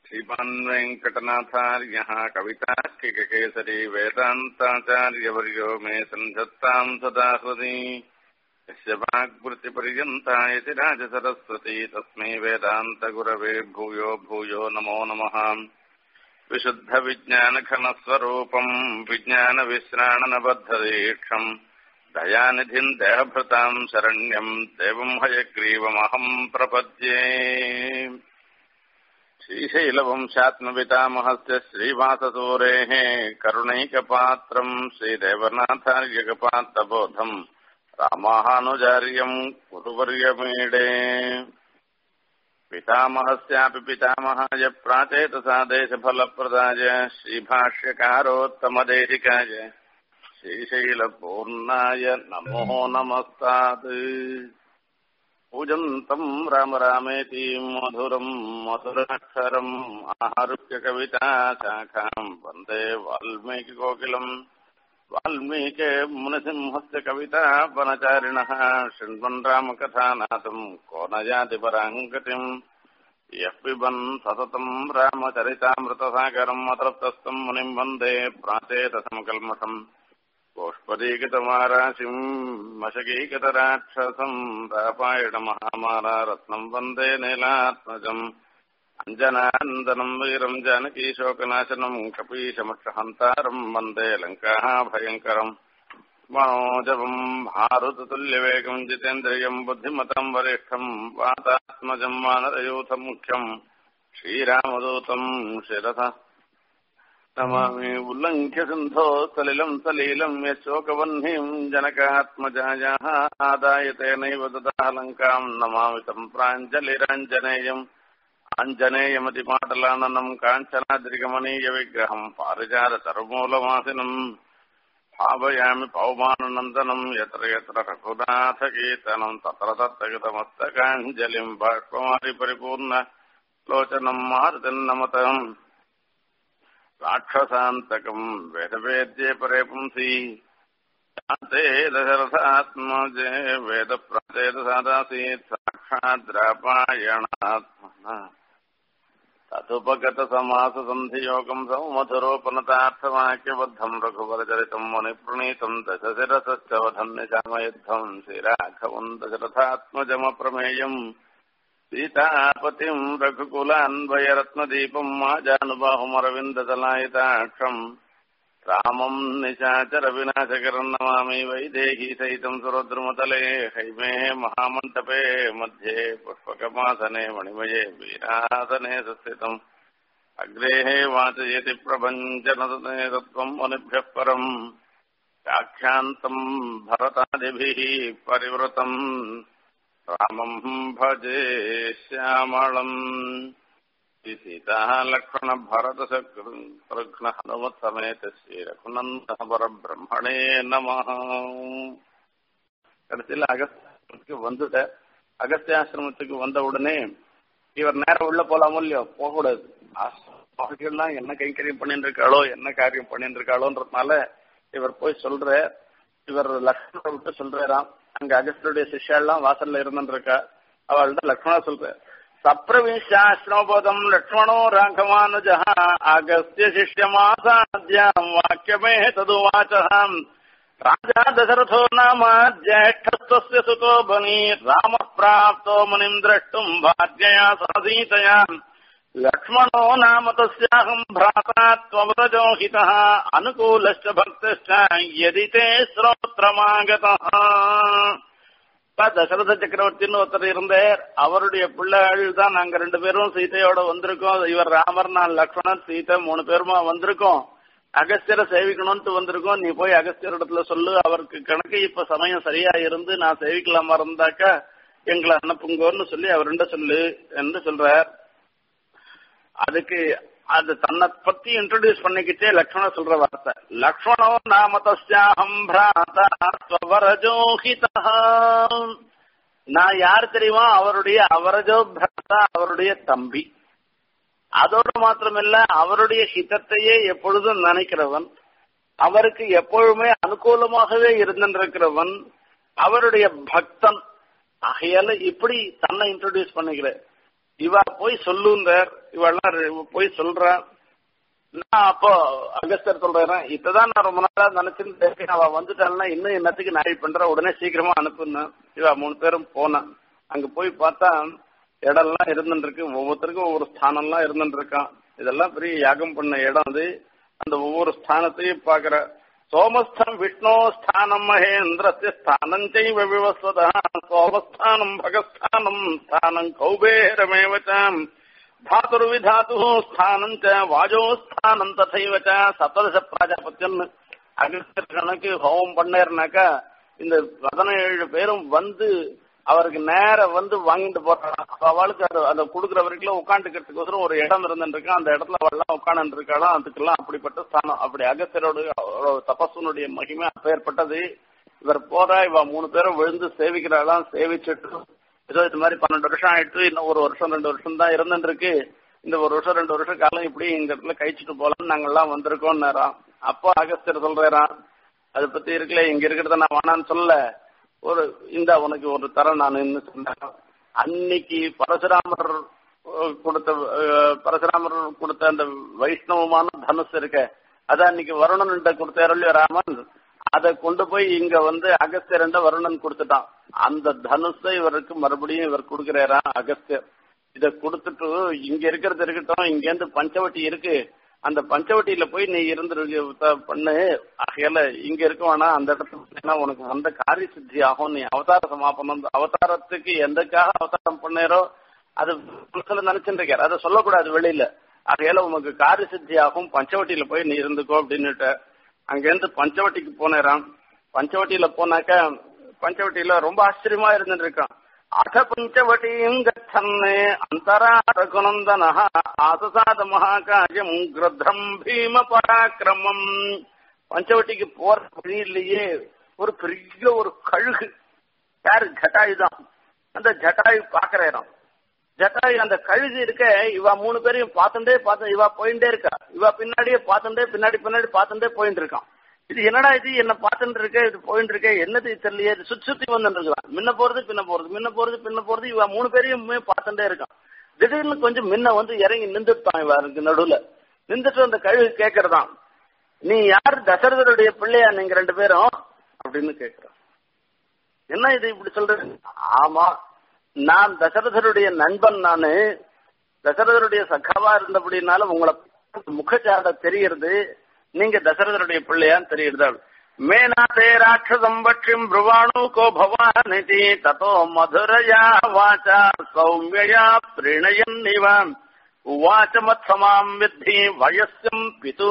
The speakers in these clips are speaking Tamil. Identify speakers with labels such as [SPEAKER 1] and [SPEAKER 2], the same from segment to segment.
[SPEAKER 1] श्रीमान् वेङ्कटनाथार्यः कवितार्किककेसरी वेदान्ताचार्यवर्यो मे सन्धत्ताम् सदा हृदि यस्य वाग्वृत्तिपर्यन्ता इति राजसरस्वती तस्मै वेदान्तगुरवे भूयो भूयो नमो नमः विशुद्धविज्ञानघनस्वरूपम् विज्ञानविश्राणनबद्धदीक्षम् दयानिधिम् देहभृताम् शरण्यम् देवम् हयग्रीवमहम् प्रपद्ये श्रीशैलवंशात्मपितामहस्य श्रीवाससूरेः करुणैकपात्रम् श्रीदेवनाथार्यकपात्रबोधम् रामानुजार्यम् कुरुवर्यमीडे पितामहस्यापि पितामहाय प्राचेतसा देशफलप्रदाय श्रीभाष्यकारोत्तमदेशिकाय श्रीशैलपूर्णाय नमो नमस्तात् पूजन्तम् राम रामेति मधुरम् मधुराक्षरम् आहरुह्य कविता शाखाम् वन्दे वाल्मीकिकोकिलम् वाल्मीके मुनिसिंहस्य कविता वनचारिणः शृण्वन् रामकथानाथम् को न याति पराङ्गतिम् यः पिबन् सततम् रामचरितामृतसागरम् अतृप्तस्तम् मुनिम् वन्दे प्राचेतसमकल्मषम् गोष्पदीकृतमाराशिम् मशकीकृतराक्षसम् रापायणमहामारारत्नम् वन्दे नीलात्मजम् अञ्जनानन्दनम् वीरम् जानकीशोकनाशनम् कपीशमक्षहन्तारम् वन्दे लङ्काः भयङ्करम् मनोजवम् भारुततुल्यवेगम् जितेन्द्रियम् बुद्धिमतम् वरिष्ठम् वातात्मजम् वानरयूथमुख्यम् श्रीरामदूतम् शिरसः नमामि उल्लङ्घ्य सिन्धो सलिलम् सलीलम् यशोकवह्निम् जनकात्मजायाः आदाय तेनैव ददा लङ्काम् नमामि तम् प्राञ्जलिराञ्जनेयम् आञ्जनेयमतिपाटलाननम् काञ्चनाद्रिगमनीयविग्रहम् पारिजाततरुमूलवासिनम् भावयामि पौमाननन्दनम् यत्र यत्र रघुनाथकीर्तनम् तत्र तत्र गतमस्तकाञ्जलिम् बाष्पमारि परिपूर्ण लोचनम् मारुतिन्नमतम् राक्षसान्तकम् वेदवेद्ये परे पुंसि शान्ते दशरथात्मजे वेदप्रचेतसादासीत् साक्षाद्रापायणात्मना तदुपगतसमाससन्धियोगम् सौमधुरोपनतार्थवाक्यबद्धम् रघुवरचरितम् मुनिप्रणीतम् दशशिरसश्च वधम् निशामयुद्धम् श्रीराघवम् दशरथात्मजमप्रमेयम् सीतापतिम् रघुकुलान्वयरत्नदीपम् माजानुबाहुमरविन्ददलायिताक्षम् रामम् निशाचरविनाशकरम् नमामि वैदेही सहितम् सुरद्रुमतले हैमे महामण्डपे मध्ये पुष्पकमासने मणिमये वीरासने संस्थितम् अग्रेः वाचयति प्रभञ्जनदने तत्त्वम् मुनिभ्यः परम् व्याख्यान्तम् भरतादिभिः परिवृतम् रामम् भजे श्यामळम् सीताः लक्ष्मणभरतशत्रुघ्न हनुमत्समेत श्रीरघुनन्दः परब्रह्मणे நமः கடைசியில் அகஸ்தியத்துக்கு வந்துட்ட அகஸ்தியாசிரமத்துக்கு வந்த உடனே இவர் நேரம் உள்ள போலாமோ இல்லையோ போகக்கூடாது அவர்கள்லாம் என்ன கைங்கரியம் பண்ணிட்டு இருக்காளோ என்ன காரியம் பண்ணிட்டு இருக்காளோன்றதுனால இவர் போய் சொல்ற இவர் லக்ஷ்மண விட்டு சொல்றாராம் அங்க அகஸ்தியுடைய சிஷ்யாலாம் வாசல்ல இருந்துருக்கா அவள்கிட்ட லக்ஷ்மணா சொல்ற சப்ரவிஷாஸ்னோபதம் லக்ஷ்மணோ ராഘவானுஜ அகஸ்திய சிஷ்யமாசாத்யாம் வாக்கியமே ததுவாச்சம் ராஜா தசரதோ நாம ஜேஷ்டஸ்வஸ்ய சுதோ பனி ராம பிராப்தோ முனிம் திரஷ்டும் பாக்யயா சதீதயா லக்ஷ்மணோ நாம தஸ்யாஹம் भ्राता त्वमृजो हितः अनुकूलश्च भक्तश्च यदि ते श्रोत्रमागतः தசரத சக்கரவர்த்தின்னு ஒருத்தர் இருந்தார் அவருடைய பிள்ளைகள் தான் நாங்க ரெண்டு பேரும் சீதையோட வந்திருக்கோம் இவர் ராமர் நான் லக்ஷ்மணன் சீதை மூணு பேருமா வந்திருக்கோம் அகஸ்தியரை சேவிக்கணும்ட்டு வந்திருக்கோம் நீ போய் அகஸ்தியர் இடத்துல சொல்லு அவருக்கு கணக்கு இப்ப சமயம் சரியா இருந்து நான் சேவிக்கலாமா இருந்தாக்கா எங்களை அனுப்புங்கன்னு சொல்லி அவருண்ட சொல்லு என்று சொல்றார் அதுக்கு அது தன்னை பத்தி இன்ட்ரோடியூஸ் பண்ணிக்கிட்டே லக்ஷ்மண சொல்ற வார்த்தை லக்ஷ்மணோ நாம தஸ்யாஹம் பிராதோஹிதா நான் யார் தெரியுமா அவருடைய அவரஜோ பிராதா அவருடைய தம்பி அதோடு மாத்திரமில்ல அவருடைய ஹிதத்தையே எப்பொழுதும் நினைக்கிறவன் அவருக்கு எப்பொழுதுமே அனுகூலமாகவே இருந்திருக்கிறவன் அவருடைய பக்தன் ஆகையால இப்படி தன்னை இன்ட்ரோடியூஸ் பண்ணிக்கிறேன் இவ போய் சொல்லுந்தார் இவெல்லாம் ரெ- போய் சொல்றா நான் அப்போ அகஸ்தர் சொல்றேன் இப்பதான் நான் ரொம்ப நாளா நினைச்சிட்டு இருக்கேன். அவ வந்துட்டாள்னா இன்னும் என்னத்துக்கு நான் பண்ற உடனே சீக்கிரமா அனுப்புன்னு இவ மூணு பேரும் போனான் அங்க போய் பார்த்தா இடம்லாம் இருந்துட்டு இருக்கு ஒவ்வொருத்தருக்கும் ஒவ்வொரு ஸ்தானம்லாம் இருந்துட்டு இருக்கான் இதெல்லாம் பெரிய யாகம் பண்ண இடம் அது அந்த ஒவ்வொரு ஸ்தானத்தையும் பாக்குற சோமஸ்தம் விஷ்ணு ஸ்தானம் மகேந்திரஸ்ய ஸ்தானம் செய்வ விவஸ்வதா சோமஸ்தானம் பகஸ்தானம் ஸ்தானம் கௌபேரமேவச்சாம் धातुर्विधातु स्थानं च वाजो ஸ்தானம் ததைவ ச சப்ததச பிராஜாபத்தியம் அகஸ்தர் கணக்கு ஹோமம் பண்ணேர்னாக்கா இந்த பதினேழு பேரும் வந்து அவருக்கு நேர வந்து வாங்கிட்டு போறாங்க அவளுக்கு அது அதை கொடுக்குற வரைக்கும் உட்காந்துக்கிறதுக்கோசரம் ஒரு இடம் இருந்துருக்கு அந்த இடத்துல அவள்லாம் உட்காந்து இருக்காளாம் அதுக்கெல்லாம் அப்படிப்பட்ட ஸ்தானம் அப்படி அகஸ்தரோட அவரோட தபஸுனுடைய மகிமை அப்பேற்பட்டது இவர் போறா இவ மூணு பேரும் விழுந்து சேவிக்கிறாளாம் சேவிச்சுட்டு ஏதோ இது மாதிரி பன்னெண்டு வருஷம் ஆயிட்டு இன்னும் ஒரு வருஷம் ரெண்டு வருஷம் தான் இருந்துட்டு இருக்கு இந்த ஒரு வருஷம் ரெண்டு வருஷம் காலம் இப்படி இந்த இடத்துல கழிச்சிட்டு போலாம் நாங்கெல்லாம் வந்திருக்கோம் நேரம் அப்போ அகஸ்தியர் சொல்றாராம் அதை பத்தி இருக்கல இங்க இருக்கிறத நான் வேணான்னு சொல்ல ஒரு இந்த உனக்கு ஒரு தரம் நான் என்ன சொன்னேன் அன்னைக்கு பரசுராமர் அஹ், கொடுத்த அஹ், பரசுராமர் கொடுத்த அந்த வைஷ்ணவமான தனுசு இருக்க அத அன்னைக்கு வருணன் கொடுத்தாரு ராமன் அதை கொண்டு போய் இங்க வந்து அகஸ்தியர் வருணன் கொடுத்துட்டான் அந்த தனுஷை இவருக்கு மறுபடியும் இவர் கொடுக்கிறாரா அகஸ்தியர் இத கொடுத்துட்டு இங்க இருக்கிறது இருக்கட்டும் இங்க இருந்து பஞ்சவட்டி இருக்கு அந்த பஞ்சவட்டியில போய் நீ இருந்து பண்ணு ஆகையால இங்க இருக்க வேணாம் அந்த இடத்துல போனீன்னா உனக்கு வந்த காரிய சித்தி ஆகும் நீ அவதார சமாபனம் அவதாரத்துக்கு எந்தக்காக அவதாரம் பண்ணேரோ அது மனசுல நினைச்சுட்டு இருக்காரு அதை சொல்லக்கூடாது வெளியில ஆகையால உனக்கு காரிய சித்தி ஆகும் பஞ்சவட்டியில போய் நீ இருந்துக்கோ அப்படின்னுட்ட அங்கிருந்து பஞ்சவட்டிக்கு போனேராம் பஞ்சவட்டியில போனாக்க பஞ்சவட்டியில ரொம்ப ஆச்சரியமா இருந்துட்டு இருக்கான் அத பஞ்சவட்டியும் கச்சன்னு அந்தராரகுநந்தன ஆசசாத மகாகாஜம் கிரத்தம் பீம பராக்கிரமம் பஞ்சவட்டிக்கு போற வழியிலேயே ஒரு பெரிய ஒரு கழுகு யாரு ஜட்டாயு தான் அந்த ஜட்டாயு பாக்குற இடம் ஜட்டாயு அந்த கழுகு இருக்க இவ மூணு பேரையும் பார்த்துட்டே பார்த்து இவ போயிட்டே இருக்கா இவ பின்னாடியே பார்த்துட்டே பின்னாடி பின்னாடி பார்த்துட்டே போயிட்டு இருக்கான் இது என்னடா இது என்ன பார்த்துட்டு இருக்க இது போயிட்டு இருக்க என்னது தெரியலையே இது சுத்தி சுத்தி வந்துட்டு இருக்கலாம் முன்ன போறது பின்ன போறது முன்ன போறது பின்ன போறது இவ மூணு பேரையும் பார்த்துட்டே இருக்கான் திடீர்னு கொஞ்சம் முன்ன வந்து இறங்கி நின்றுட்டான் இவருக்கு நடுவுல நின்றுட்டு அந்த கழுகு கேக்குறதான் நீ யார் தசரதருடைய பிள்ளையா நீங்க ரெண்டு பேரும் அப்படின்னு கேக்குறான் என்ன இது இப்படி சொல்றது ஆமா நான் தசரதருடைய நண்பன் நானு தசரதருடைய சகாவா இருந்தபடினால உங்களை முகச்சாட தெரியறது நீங்க தசரதருடைய பிள்ளையான்னு தெரியுது மேனாதே ராட்சசம் பட்சிம் பிருவாணு கோ பவானிதி ததோ மதுரயா வாச்சா சௌமியா பிரணயன் இவன் உவாச்ச மத்சமாம் வித்தி வயசும்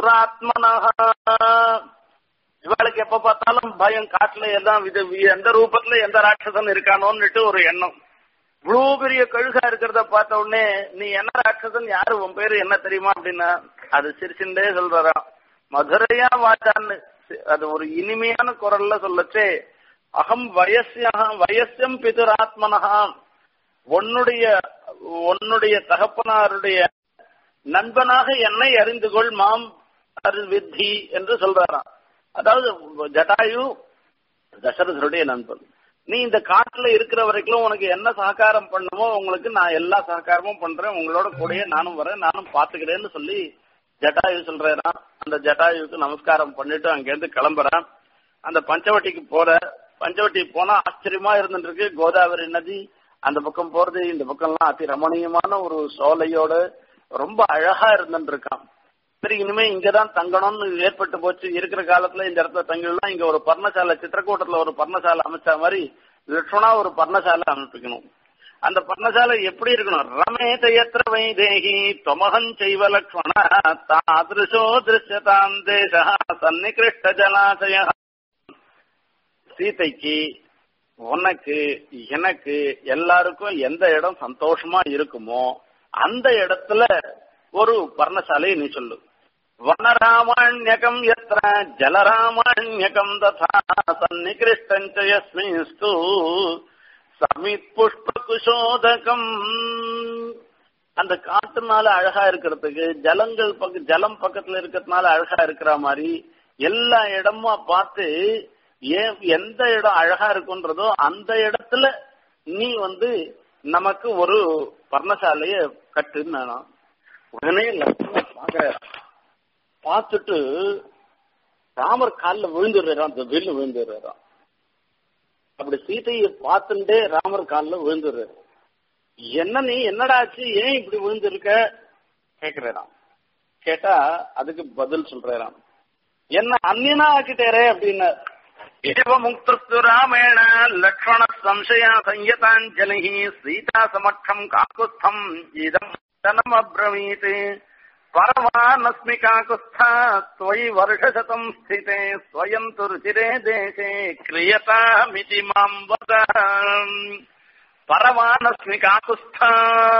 [SPEAKER 1] பிதுராத்மனஹ இவாளுக்கு எப்ப பார்த்தாலும் பயம் காட்டுல எல்லாம் இது எந்த ரூபத்துல எந்த ராட்சசன் இருக்கானோன்னுட்டு ஒரு எண்ணம் இவ்வளவு பெரிய கழுகா இருக்கிறத பார்த்த உடனே நீ என்ன ராட்சசன் யாரு உன் பேரு என்ன தெரியுமா அப்படின்னா அது சிரிச்சுட்டே சொல்றாராம் மதுரையா வாச்சான்னு அது ஒரு இனிமையான குரல்ல சொல்லச்சே அகம் வயசியாக வயசியம் பிதுராத்மனஹா உன்னுடைய உன்னுடைய தகப்பனாருடைய நண்பனாக என்னை அறிந்து கொள் மாம் வித்தி என்று சொல்றாராம் அதாவது ஜட்டாயு தசரதருடைய நண்பன் நீ இந்த காட்டுல இருக்கிற வரைக்கும் உனக்கு என்ன சககாரம் பண்ணுமோ உங்களுக்கு நான் எல்லா சககாரமும் பண்றேன் உங்களோட கூடயே நானும் வரேன் நானும் பாத்துக்கிறேன்னு சொல்லி ஜட்டாயு சொல்றேன் அந்த ஜட்டாயுக்கு நமஸ்காரம் பண்ணிட்டு அங்கிருந்து கிளம்புறான் அந்த பஞ்சவட்டிக்கு போற பஞ்சவட்டி போனா ஆச்சரியமா இருந்துட்டு இருக்கு கோதாவரி நதி அந்த பக்கம் போறது இந்த பக்கம்லாம் அதி ரமணீயமான ஒரு சோலையோட ரொம்ப அழகா இருந்துட்டு இருக்கான் சரி இனிமே இங்கதான் தங்கணும்னு ஏற்பட்டு போச்சு இருக்கிற காலத்துல இந்த இடத்துல தங்கலாம் இங்க ஒரு பர்ணசாலை சித்திரக்கூட்டத்துல ஒரு பர்ணசாலை அமைச்ச மாதிரி லட்சுமணா ஒரு பர்ணசாலை அமைப்பிக்கணும் அந்த பர்ணசாலை எப்படி இருக்கணும் ரமேத எத்திர வைதேகி தொமகன் செய்வ லக்ஷ்மண தாதிருஷோ திருஷ்யதாம் தேச சன்னிகிருஷ்ட ஜலாசய சீதைக்கு உனக்கு எனக்கு எல்லாருக்கும் எந்த இடம் சந்தோஷமா இருக்குமோ அந்த இடத்துல ஒரு பர்ணசாலையை நீ சொல்லு வனராமாண்யகம் எத்திர ஜலராமாண்யகம் ததா சன்னிகிருஷ்டஞ்ச யஸ்மிஸ்து சமித் புஷ்ப குஷோதகம் அந்த காட்டுனால அழகா இருக்கிறதுக்கு ஜலங்கள் பக்க ஜலம் பக்கத்துல இருக்கிறதுனால அழகா இருக்கிற மாதிரி எல்லா இடமா பார்த்து ஏன் எந்த இடம் அழகா இருக்குன்றதோ அந்த இடத்துல நீ வந்து நமக்கு ஒரு பர்ணசாலைய கட்டுன்னு உடனே லக்ஷ்மணன் பாக்குறாரு பார்த்துட்டு ராமர் காலில் விழுந்துடுறான் அந்த வில்லு விழுந்துடுறான் அப்படி சீதையை பார்த்துட்டே ராமர் காலில் விழுந்துடுறாரு என்ன நீ என்னடா ஆச்சு ஏன் இப்படி விழுந்திருக்க கேக்குறான் கேட்டா அதுக்கு பதில் சொல்றான் என்ன அந்நியனா ஆக்கிட்டேரே அப்படின்னு ஏவ முக்து ராமேண லக்ஷ்மண சம்சய சஞ்சதாஞ்சலி சீதா சமட்சம் காக்குஸ்தம் இதம் தனம் அப்ரவீத் பரமானஸ்மி காக்குஸ்தா त्वयि வருஷசதம் ஸ்திதே ஸ்வயம் துருச்சிரே தேசே கிரியதாமிதி மாம் வத பரமானஸ்மி காக்குஸ்தா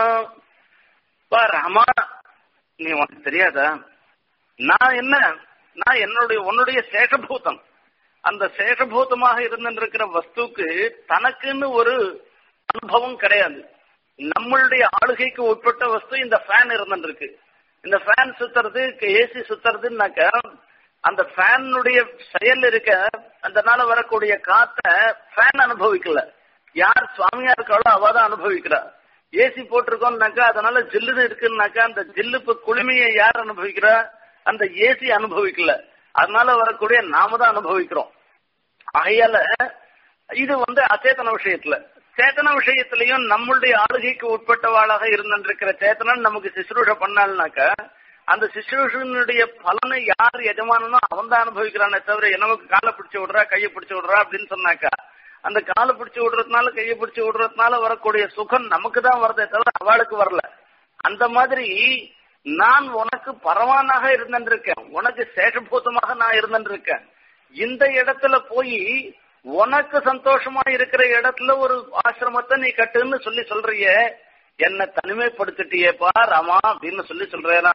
[SPEAKER 1] ராமா நீ உனக்கு தெரியாதா நான் என்ன நான் என்னுடைய உன்னுடைய சேஷபூதம் அந்த சேஷபூதமாக இருந்திருக்கிற வஸ்துக்கு தனக்குன்னு ஒரு அனுபவம் கிடையாது நம்மளுடைய ஆளுகைக்கு உட்பட்ட வஸ்து இந்த ஃபேன் இருந்துருக்கு இந்த ஃபேன் சுத்துறது ஏசி சுத்துறதுன்னாக்க அந்த ஃபேனுடைய செயல் இருக்க அதனால வரக்கூடிய காத்த ஃபேன் அனுபவிக்கல யார் சுவாமியா இருக்காளோ அவ தான் அனுபவிக்கிறா ஏசி போட்டிருக்கோம்னாக்கா அதனால ஜில்லுன்னு இருக்குன்னாக்கா அந்த ஜில்லுப்பு குளுமையை யார் அனுபவிக்கிறா அந்த ஏசி அனுபவிக்கல அதனால வரக்கூடிய நாம தான் அனுபவிக்கிறோம் ஆகையால இது வந்து அச்சேதன விஷயத்துல சேத்தன விஷயத்திலையும் நம்மளுடைய ஆளுகைக்கு உட்பட்டவாளாக இருந்திருக்கிற சேத்தனன் நமக்கு சிசுரூஷ பண்ணால்னாக்க அந்த சிசுரூஷனுடைய பலனை யார் எஜமானனோ அவன் தான் அனுபவிக்கிறானே தவிர நமக்கு காலை பிடிச்சு விடுறா கையை பிடிச்சு விடுறா அப்படின்னு சொன்னாக்கா அந்த காலை பிடிச்சு விடுறதுனால கையை பிடிச்சு விடுறதுனால வரக்கூடிய சுகம் நமக்கு தான் வருதே தவிர அவளுக்கு வரல அந்த மாதிரி நான் உனக்கு பரவானாக இருந்திருக்கேன் உனக்கு சேஷபூதமாக நான் இருந்திருக்கேன் இந்த இடத்துல போய் உனக்கு சந்தோஷமா இருக்கிற இடத்துல ஒரு ஆசிரமத்தை நீ கட்டுன்னு சொல்லி சொல்றிய என்ன தனிமைப்படுத்திட்டியேப்பா ராமா அப்படின்னு சொல்லி சொல்றேனா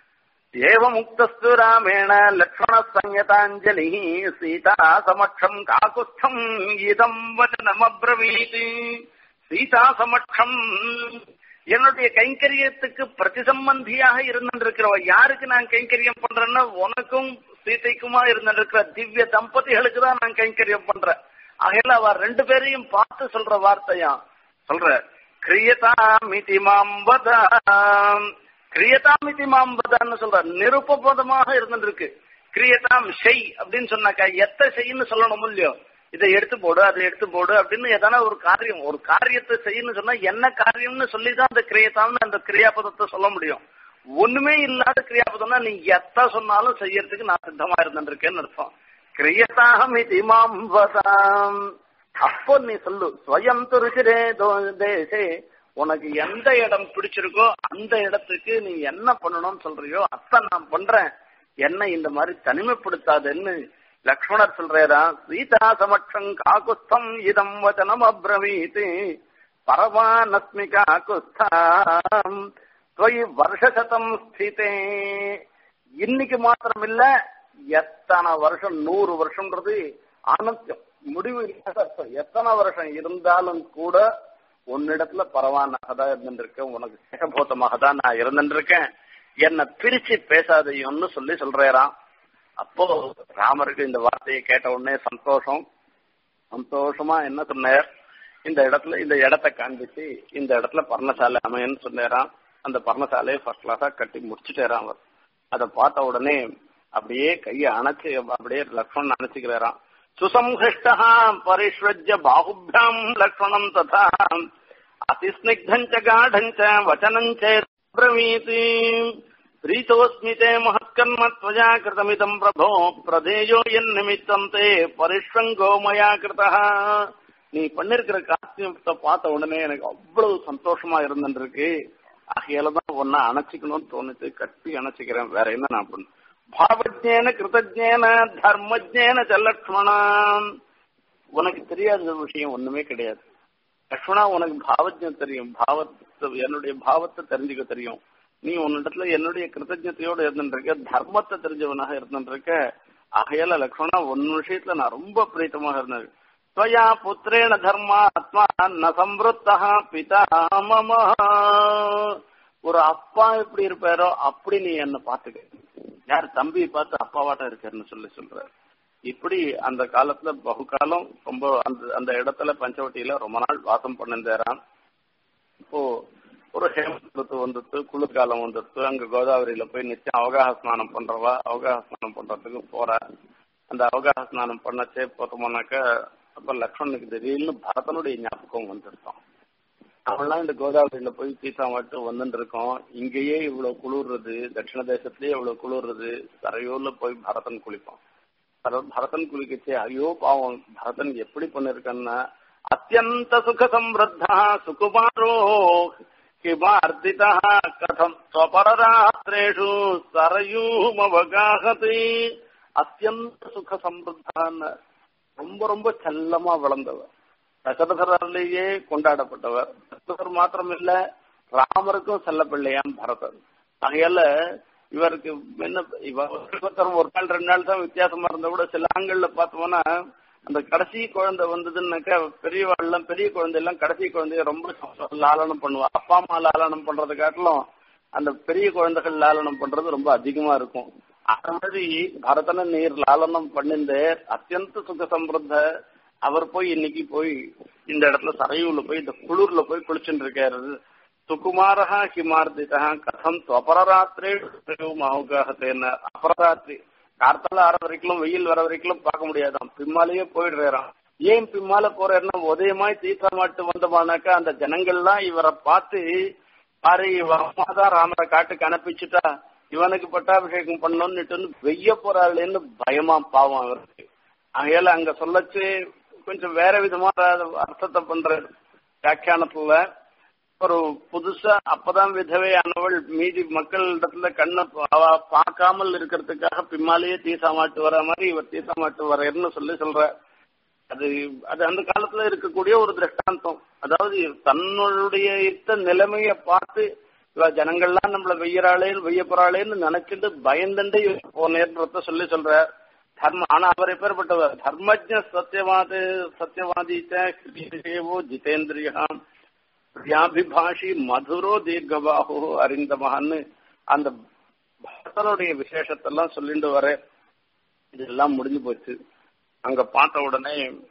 [SPEAKER 1] ஏவ முக்தஸ்து ராமேண லக்ஷ்மண சங்கதாஞ்சலி சீதா சமட்சம் காகுஸ்தம் இதம் வச்சனம் அப்ரவீத் சீதா சமட்சம் என்னுடைய கைங்கரியத்துக்கு பிரதிசம்பந்தியாக இருந்திருக்கிறவ யாருக்கு நான் கைங்கரியம் பண்றேன்னா உனக்கும் சீதைக்குமா இருந்திருக்கிற திவ்ய தம்பதிகளுக்கு தான் நான் கைங்கரியம் பண்றேன் ஆகையில அவ ரெண்டு பேரையும் பார்த்து சொல்ற வார்த்தையா சொல்ற கிரியதாமிதி மாம்பதாம் கிரியதாமிதி மாம்பதான்னு சொல்ற நிருபபதமாக இருந்துருக்கு கிரியதாம் செய் அப்படின்னு சொன்னாக்கா எத்த செய்ன்னு சொல்லணும் இல்லையோ இதை எடுத்து போடு அதை எடுத்து போடு அப்படின்னு எதனா ஒரு காரியம் ஒரு காரியத்தை செய்யணும்னு சொன்னா என்ன காரியம்னு சொல்லிதான் அந்த கிரியதாம்னு அந்த கிரியாபதத்தை சொல்ல முடியும் ஒண்ணுமே இல்லாத கிரியாபதம்னா நீ எத்த சொன்னாலும் செய்யறதுக்கு நான் சித்தமா இருந்திருக்கேன்னு அர்த்தம் கிரியதாம் இது மாம்பதாம் அப்போ நீ சொல்லு ஸ்வயம் துருச்சிரே தேசே உனக்கு எந்த இடம் பிடிச்சிருக்கோ அந்த இடத்துக்கு நீ என்ன பண்ணணும்னு சொல்றியோ அத்தை நான் பண்றேன் என்ன இந்த மாதிரி தனிமைப்படுத்தாதுன்னு லக்ஷ்மணர் சொல்றேரா சீதா சமட்சம் காகுஸ்தம் இதம் வச்சனம் அப்ரவீத் பரவானஸ்மி காகுஸ்தாம் துவயி வருஷசதம் ஸ்திதே இன்னைக்கு மாத்திரம் இல்ல எத்தனை வருஷம் நூறு வருஷம்ன்றது அனத்தியம் முடிவு இல்லாத அர்த்தம் எத்தனை வருஷம் இருந்தாலும் கூட உன்னிடத்துல பரவானாக தான் இருந்துருக்கேன் உனக்கு சேகபோத்தமாக தான் நான் இருந்துருக்கேன் என்ன பிரிச்சு பேசாதையோன்னு சொல்லி சொல்றேராம் அப்போ ராமருக்கு இந்த வார்த்தையை கேட்ட உடனே சந்தோஷம் சந்தோஷமா என்ன சொன்னார் இந்த இடத்துல இந்த இடத்த காண்பிச்சு இந்த இடத்துல பர்ணசாலை அமையன்னு சொன்னாராம் அந்த பர்ணசாலையை ஃபர்ஸ்ட் கிளாஸா கட்டி முடிச்சுட்டேராம் அவர் அதை பார்த்த உடனே அப்படியே கையை அணைச்சு அப்படியே லக்ஷ்மணன் அணைச்சுக்கிறாராம் சுசம்ஹிஷ்டா பரிஷ்வஜ்ய பாகுபியாம் லக்ஷ்மணம் ததா அதிஸ்னிக்தஞ்ச காடஞ்ச வச்சனஞ்ச பிரவீதி प्रीतोऽस्मि ते महत्कर्म त्वया कृतमिदम् प्रभो प्रदेयो यन्निमित्तम् ते परिष्वங்கோ மயா கிருதா நீ பண்ணிருக்கிற காஸ்டியூம்ஸ பார்த்த உடனே எனக்கு அவ்வளவு சந்தோஷமா இருந்துருக்கு ஆகையால தான் ஒன்னா அணைச்சிக்கணும்னு தோணுச்சு கட்டி அணைச்சிக்கிறேன் வேற என்ன நான் பண்ண பாவஜேன கிருதஜேன தர்மஜேன லக்ஷ்மணா உனக்கு தெரியாத விஷயம் ஒண்ணுமே கிடையாது லக்ஷ்மணா உனக்கு பாவஜம் தெரியும் பாவத்தை என்னுடைய பாவத்தை தெரிஞ்சுக்க தெரியும் நீ உன்னிடத்துல என்னுடைய கிருத்தஜத்தையோடு இருந்துருக்க தர்மத்தை தெரிஞ்சவனாக இருந்துருக்க ஆகையால லக்ஷ்மணா உன் விஷயத்துல நான் ரொம்ப பிரீத்தமாக இருந்தேன் ஸ்வயா புத்திரேன தர்மாத்மா ந சம்ருத்தா பிதா மம ஒரு அப்பா எப்படி இருப்பாரோ அப்படி நீ என்ன பாத்துக்க யார் தம்பி பார்த்து அப்பாவாட்டம் இருக்காருன்னு சொல்லி சொல்ற இப்படி அந்த காலத்துல பகுகாலம் ரொம்ப அந்த அந்த இடத்துல பஞ்சவட்டியில ரொம்ப நாள் வாசம் பண்ணிருந்தாராம் இப்போ ஒரு ஹேமந்த் ருத்து வந்துட்டு குளிர்காலம் வந்துட்டு அங்க கோதாவரியில போய் நிச்சயம் அவகாச ஸ்நானம் பண்றவா அவகாச ஸ்நானம் பண்றதுக்கு போறா அந்த அவகாச ஸ்நானம் பண்ணச்சே பார்த்தோம்னாக்க அப்ப லக்ஷ்மணனுக்கு திடீர்னு பரதனுடைய ஞாபகம் வந்துருக்கோம் அவன்லாம் இந்த கோதாவரியில போய் சீதா மட்டும் வந்துட்டு இருக்கோம் இங்கேயே இவ்வளவு குளிர்றது தட்சிண தேசத்திலேயே இவ்வளவு குளிர்றது தரையூர்ல போய் பரதன் குளிப்பான் பர- பரதன் குளிக்கச்சே ஐயோ பாவம் பரதன் எப்படி பண்ணிருக்கான்னா அத்தியந்த சுக சம்ருத்தா சுகுமாரோ கிமார்த்திதா கதம் ஸ்வபரராத்திரேஷு சரயூமவகாகதி அத்தியந்த சுக சம்ருத்தான்னு ரொம்ப ரொம்ப செல்லமா வளர்ந்தவர் தசரதராலேயே கொண்டாடப்பட்டவர் தசரதர் மாத்திரம் இல்ல ராமருக்கும் செல்ல பிள்ளையாம் பரதன் ஆகையால இவருக்கு என்ன இவர் ஒரு நாள் ரெண்டு நாள் தான் வித்தியாசமா இருந்தா கூட சில ஆண்கள்ல பார்த்தோம்னா அந்த கடைசி குழந்தை வந்ததுன்னாக்கா பெரியவாள்லாம் பெரிய குழந்தை எல்லாம் கடைசி குழந்தைய ரொம்ப லாலனம் பண்ணுவா அப்பா அம்மா லாலனம் பண்றதை காட்டிலும் அந்த பெரிய குழந்தைகள் லாலனம் பண்றது ரொம்ப அதிகமா இருக்கும் அந்த மாதிரி பரதன நீர் லாலனம் பண்ணிந்து அத்தியந்த சுக சம்பிரத்த அவர் போய் இன்னைக்கு போய் இந்த இடத்துல சரையூர்ல போய் இந்த குளிர்ல போய் குளிச்சுட்டு இருக்காரு சுகுமாரா ஹிமார்த்திதா கதம் துவபரராத்திரே மகோகாகத்தேன்னு அபரராத்திரி கார்த்தால ஆற வரைக்கும் வெயில் வர வரைக்கும் பார்க்க முடியாதாம் பின்னாலேயே போயிடுறாராம் ஏன் பின்னால போறாருன்னா உதயமாய் தீர்த்தா மாட்டு வந்தமானாக்கா அந்த ஜனங்கள்லாம் இவரை பார்த்து பாரு இவதான் ராமரை காட்டுக்கு அனுப்பிச்சுட்டா இவனுக்கு பட்டாபிஷேகம் பண்ணணும்னுட்டு வெய்ய போறாளேன்னு பயமா பாவம் அவருக்கு ஆகையால அங்க சொல்லச்சு கொஞ்சம் வேற விதமா அர்த்தத்தை பண்ற வியாக்கியானத்துல ஒரு புதுசா அப்பதான் விதவையானவள் மீதி மக்கள் இடத்துல கண்ணை அவ பார்க்காமல் இருக்கிறதுக்காக பின்னாலேயே தீசா மாட்டு வர மாதிரி இவர் தீசா மாட்டு வரேன்னு சொல்லி சொல்ற அது அது அந்த காலத்துல இருக்கக்கூடிய ஒரு திருஷ்டாந்தம் அதாவது தன்னுடைய இத்த நிலைமைய பார்த்து இவ ஜனங்கள்லாம் நம்மள வெய்யறாளே வெய்ய போறாளேன்னு நினைச்சிட்டு பயந்துட்டு போனேன்றத சொல்லி சொல்ற தர்ம ஆனா அவர் எப்பேற்பட்டவர் தர்மஜ சத்தியவாதி சத்தியவாதி சேவோ ஜிதேந்திரியாம் பிரியாபிபாஷி மதுரோ தீர்க்கபாகோ அறிந்தமகான்னு அந்த பக்தனுடைய விசேஷத்தெல்லாம் சொல்லிட்டு வர இதெல்லாம் முடிஞ்சு போச்சு அங்க பார்த்த உடனே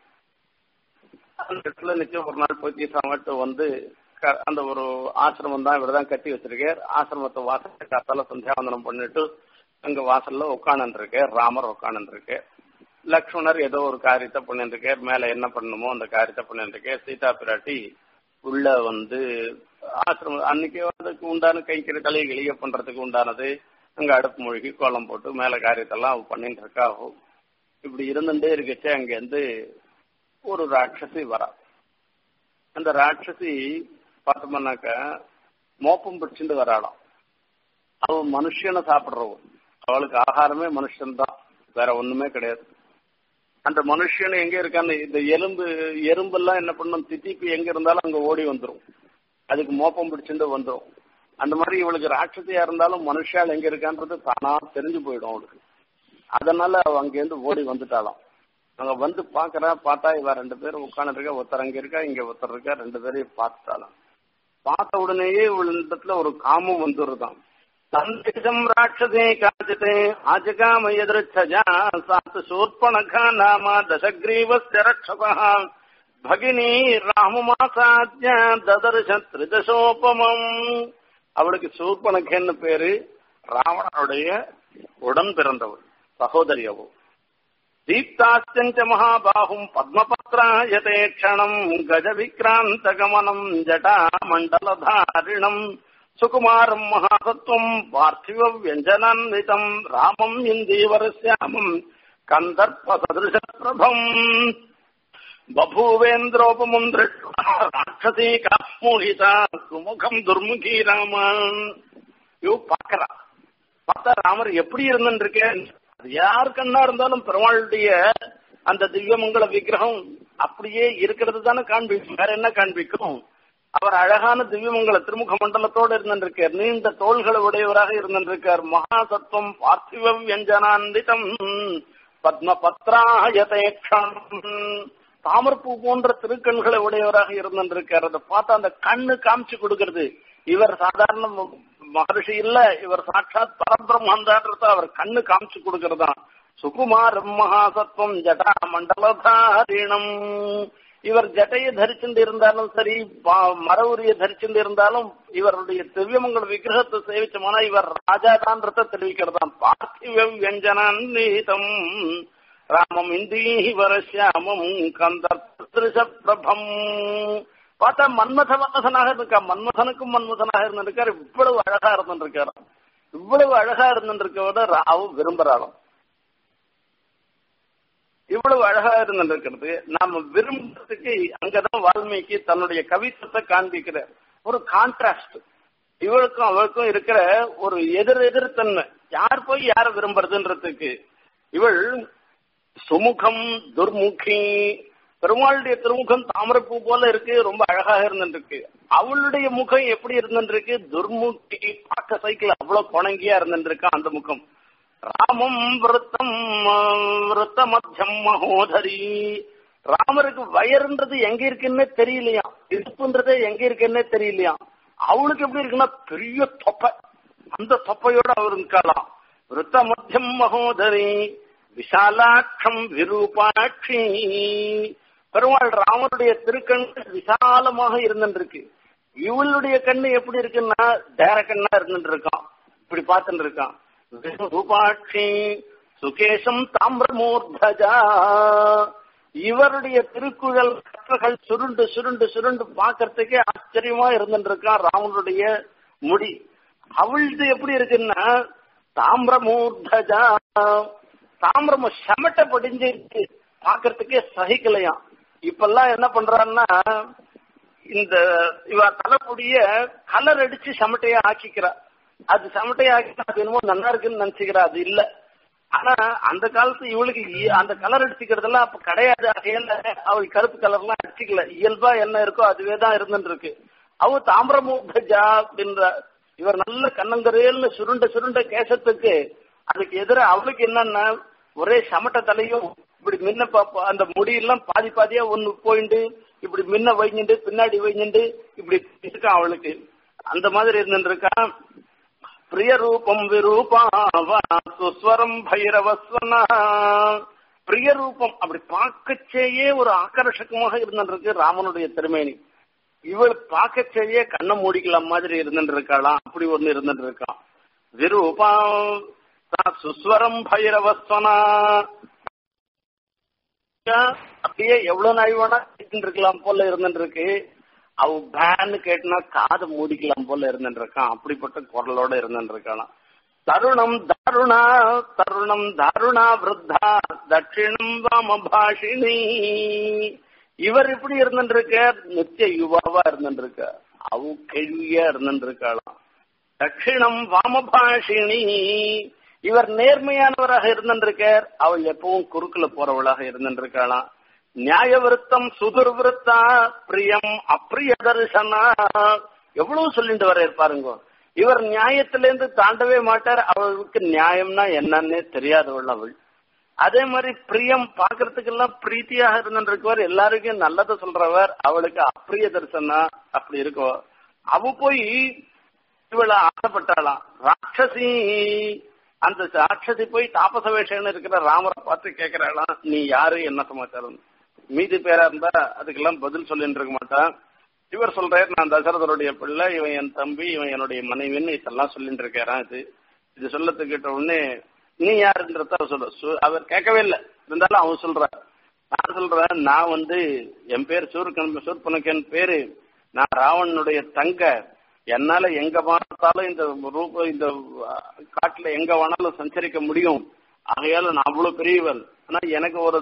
[SPEAKER 1] அந்த இடத்துல நிச்சயம் ஒரு நாள் போய் தீசாமட்டு வந்து க- அந்த ஒரு ஆசிரமம் தான் இவர் தான் கட்டி வச்சிருக்கார் ஆசிரமத்தை வாசல் காத்தால சந்தியாவந்தனம் பண்ணிட்டு அங்க வாசல்ல உட்காந்து இருக்கார் ராமர் உட்காந்து இருக்கு லக்ஷ்மணர் ஏதோ ஒரு காரியத்தை பண்ணிட்டு இருக்கார் மேல என்ன பண்ணணுமோ அந்த காரியத்தை பண்ணிட்டு இருக்கார் சீதா பிராட்டி உள்ள வந்து ஆசிரமம் அன்னைக்கு அதுக்கு உண்டான கைக்கிற கலை எளிய பண்றதுக்கு உண்டானது அங்க அடுப்பு மூழ்கி கோலம் போட்டு மேல காரியத்தெல்லாம் அவ பண்ணிட்டு இருக்கா அவ. இப்படி இருந்துட்டே இருக்கச்சே அங்க இருந்து ஒரு ராட்சசி வரா அந்த ராட்சசி பார்த்தோம்னாக்க மோப்பம் பிடிச்சிட்டு வராளாம் அவ மனுஷனை சாப்பிடுறவ அவளுக்கு ஆகாரமே மனுஷன் தான் வேற ஒண்ணுமே கிடையாது அந்த மனுஷன் எங்க இருக்கான்னு இந்த எலும்பு எறும்பெல்லாம் என்ன பண்ணும் தித்திப்பு எங்க இருந்தாலும் அங்க ஓடி வந்துரும் அதுக்கு மோப்பம் பிடிச்சிட்டு வந்துரும் அந்த மாதிரி இவளுக்கு ராட்சசியா இருந்தாலும் மனுஷால் எங்க இருக்கான்றது தானா தெரிஞ்சு போயிடும் அவளுக்கு அதனால அவ அங்கேருந்து ஓடி வந்துட்டாளாம் அங்க வந்து பாக்குறா பார்த்தா இவ ரெண்டு பேரும் உட்காந்துருக்கா ஒருத்தர் அங்க இருக்கா இங்க ஒருத்தர் இருக்கா ரெண்டு பேரையும் பார்த்துட்டாளாம் பார்த்த உடனேயே இவளிடத்துல ஒரு காமம் வந்துருதான் சந்தேசம் ராட்சசே காச்சிதே ஆஜகாம எதிர்ச்சஜா சாத்து சூர்பணகா நாம தசக்ரீவஸ்ய ரட்சசா பகினி ராமமாசாத்திய ததர்ஷ திரிதசோபமம் அவளுக்கு சூர்பணகன்னு பேரு ராவணனுடைய உடன் பிறந்தவள் சகோதரி அவள் தீப்தாஸ்யஞ்ச மகாபாகும் பத்மபத்ராயதே க்ஷணம் கஜ விக்ராந்த கமனம் ஜடா மண்டலதாரிணம் சுகுமாரம் மகாசத்வம் பார்த்திவ வியஞ்சனான்விதம் ராமம் இந்தீவரஸ்யாமம் கந்தர்ப்ப சதிருஷ பிரபம் பபூவேந்திரோபமும் திருஷ்டுவா ராட்சசீ காமோகிதா சுமுகம் துர்முகி ராமன் யோ பாக்கறா பார்த்தா ராமர் எப்படி இருந்துருக்கேன் அது யார் கண்ணா இருந்தாலும் பெருமாளுடைய அந்த திவ்யமங்கல விக்கிரகம் அப்படியே இருக்கிறது தானே காண்பிக்கும் வேற என்ன காண்பிக்கும் அவர் அழகான திவ்யமங்கல திருமுக மண்டலத்தோடு இருந்திருக்கார் நீண்ட தோள்களை உடையவராக இருந்திருக்கார் மகாசத்துவம் பார்த்திவ வியஞ்சனான்விதம் பத்ம பத்ராயதேக்ஷம் தாமரப்பூ போன்ற திருக்கண்களை உடையவராக இருந்திருக்கார் அதை பார்த்தா அந்த கண்ணு காமிச்சு கொடுக்கிறது இவர் சாதாரண ம- மகர்ஷி இல்ல இவர் சாட்சாத் பரபிரம்மந்தான்றத அவர் கண்ணு காமிச்சு கொடுக்கறதா சுகுமாரம் மகாசத்வம் ஜடா மண்டலதாரிணம் இவர் ஜட்டையை தரிச்சுட்டு இருந்தாலும் சரி மர உரிய தரிச்சுட்டு இருந்தாலும் இவருடைய திவ்யமங்கல விக்கிரகத்தை சேவிச்சோம்னா இவர் ராஜாதான்றத தெரிவிக்கிறதாம் பார்த்திவ வியஞ்சனம் நீதம் ராமம் இந்தீவரசியாமம் கந்தர்ஷ பிரபம் பார்த்தா மன்மத மன்மதனாக இருக்கா மன்மதனுக்கும் மன்மதனாக இருந்திருக்காரு இவ்வளவு அழகா இருந்திருக்காரு இவ்வளவு அழகா இருந்திருக்கோட ராவு விரும்புறாளாம் இவ்வளவு அழகா இருந்திருக்கிறது நாம விரும்புறதுக்கு அங்கதான் வால்மீகி தன்னுடைய கவித்துவத்தை காண்பிக்கிற ஒரு கான்ட்ராஸ்ட் இவளுக்கும் அவளுக்கும் இருக்கிற ஒரு எதிர் எதிர்த்தன்மை யார் போய் யார விரும்புறதுன்றதுக்கு இவள் சுமுகம் துர்முகி பெருமாளுடைய திருமுகம் தாமரப்பூ போல இருக்கு ரொம்ப அழகாக இருந்துருக்கு அவளுடைய முகம் எப்படி இருந்துருக்கு துர்முகி பார்க்க சைக்கிள் அவ்வளவு குணங்கியா இருந்துருக்கா அந்த முகம் ராமம் விருத்தம் விருத்த மத்தியம் மகோதரி ராமருக்கு வயர்ன்றது எங்க இருக்குன்னே தெரியலையா இடுப்புன்றது எங்க இருக்குன்னே தெரியலையா அவளுக்கு எப்படி இருக்குன்னா பெரிய தொப்பை அந்த தொப்பையோட அவர் இருக்கலாம் விருத்த மத்தியம் மகோதரி விஷாலாட்சம் விரூபாட்சி பெருமாள் ராமனுடைய திருக்கண் விசாலமாக இருந்துருக்கு இவளுடைய கண்ணு எப்படி இருக்குன்னா டேர கண்ணா இருந்துட்டு இருக்கான் இப்படி பார்த்துட்டு இருக்கான் ரூபாட்சி சுகேஷம் தாமிரமூர்தஜா இவருடைய திருக்குழல் கற்றகள் சுருண்டு சுருண்டு சுருண்டு பார்க்கறதுக்கே ஆச்சரியமா இருந்துட்டு இருக்கான் ராமனுடைய முடி அவளது எப்படி இருக்குன்னா தாமிரமூர்தஜா தாமிரம் செமட்ட படிஞ்சு பாக்குறதுக்கே சகிக்கலையாம் இப்பெல்லாம் என்ன பண்றான்னா இந்த இவ தலைப்புடிய கலர் அடிச்சு சமட்டையா ஆக்கிக்கிறா அது சமட்டையா ஆக்கினா அது என்னமோ நல்லா இருக்குன்னு நினைச்சுக்கிறா அது இல்ல ஆனா அந்த காலத்து இவளுக்கு அந்த கலர் அடிச்சுக்கிறதெல்லாம் அப்ப கிடையாது அகையில அவள் கருப்பு கலர்லாம் அடிச்சுக்கல இயல்பா என்ன இருக்கோ அதுவே தான் இருந்துட்டு இருக்கு அவ தாமிரமூர்தஜா அப்படின்ற இவர் நல்ல கண்ணங்கரேல்னு சுருண்ட சுருண்ட கேசத்துக்கு அதுக்கு எதிர அவளுக்கு என்னன்னா ஒரே சமட்ட தலையும் இப்படி மின்ன அந்த முடியெல்லாம் பாதி பாதியா ஒண்ணு போயிண்டு இப்படி முன்ன வைஞ்சுண்டு பின்னாடி வைஞ்சுண்டு இப்படி இருக்கான் அவளுக்கு அந்த மாதிரி இருந்துருக்கான் பிரிய ரூபம் விரூபாவரம் பைரவஸ்வனா பிரிய ரூபம் அப்படி பார்க்கச்சேயே ஒரு ஆக்கர்ஷகமாக இருந்துருக்கு ராமனுடைய திருமேனி இவள் பார்க்கச்சேயே கண்ணை மூடிக்கலாம் மாதிரி இருந்துட்டு இருக்காளாம் அப்படி ஒண்ணு இருந்துட்டு இருக்கான் விரூபா சுஸ்வரம் பைரவஸ்வனா அப்படியே எவ்வளவு நாள் வேணா கேட்டு இருக்கலாம் போல இருந்துட்டு இருக்கு அவ பேன்னு கேட்டுனா காதை மூடிக்கலாம் போல இருந்துட்டு இருக்கான் அப்படிப்பட்ட குரலோட இருந்துட்டு இருக்காளாம் தருணம் தாருணா தருணம் தாருணா விருத்தா தட்சிணம் வாம பாஷினி இவர் இப்படி இருந்துட்டு இருக்க நித்திய யுவாவா இருந்துட்டு இருக்க அவ கேள்வியா இருந்துட்டு இருக்காளாம் தட்சிணம் வாமபாஷினி இவர் நேர்மையானவராக இருந்திருக்கார் அவள் எப்பவும் குறுக்குல போறவளாக இருந்திருக்காளாம் நியாய விருத்தம் சுதுர் விருத்தா பிரியம் அப்பிரிய தரிசனா எவ்வளவு சொல்லிட்டு வர பாருங்க இவர் நியாயத்திலேருந்து தாண்டவே மாட்டார் அவளுக்கு நியாயம்னா என்னன்னே தெரியாதவள் அவள் அதே மாதிரி பிரியம் பாக்குறதுக்கு எல்லாம் பிரீத்தியாக இருந்திருக்கவர் எல்லாருக்கும் நல்லதை சொல்றவர் அவளுக்கு அப்பிரிய தரிசனா அப்படி இருக்கோ அவ போய் இவளை ஆசைப்பட்டாளாம் ராட்சசி அந்த ராட்சசி போய் தாபச வேஷம்னு இருக்கிற ராமரை பார்த்து கேட்கிறாளாம் நீ யாரு என்ன சமாச்சாரம் மீதி பேரா இருந்தா அதுக்கெல்லாம் பதில் சொல்லிட்டு இருக்க மாட்டான் இவர் சொல்றாரு நான் தசரதருடைய பிள்ளை இவன் என் தம்பி இவன் என்னுடைய மனைவின்னு இதெல்லாம் சொல்லிட்டு இருக்காரான் இது இது சொல்லத்து கேட்ட உடனே நீ யாருன்றத அவர் சொல்ற அவர் கேட்கவே இல்லை இருந்தாலும் அவன் சொல்ற நான் சொல்றேன் நான் வந்து என் பேர் சூர்கன் சூர்பனுக்கன் பேரு நான் ராவணனுடைய தங்க என்னால எங்க பார்த்தாலும் இந்த ரூப இந்த காட்டுல எங்க வேணாலும் சஞ்சரிக்க முடியும் ஆகையால நான் அவ்வளவு பெரியவன் ஆனா எனக்கு ஒரு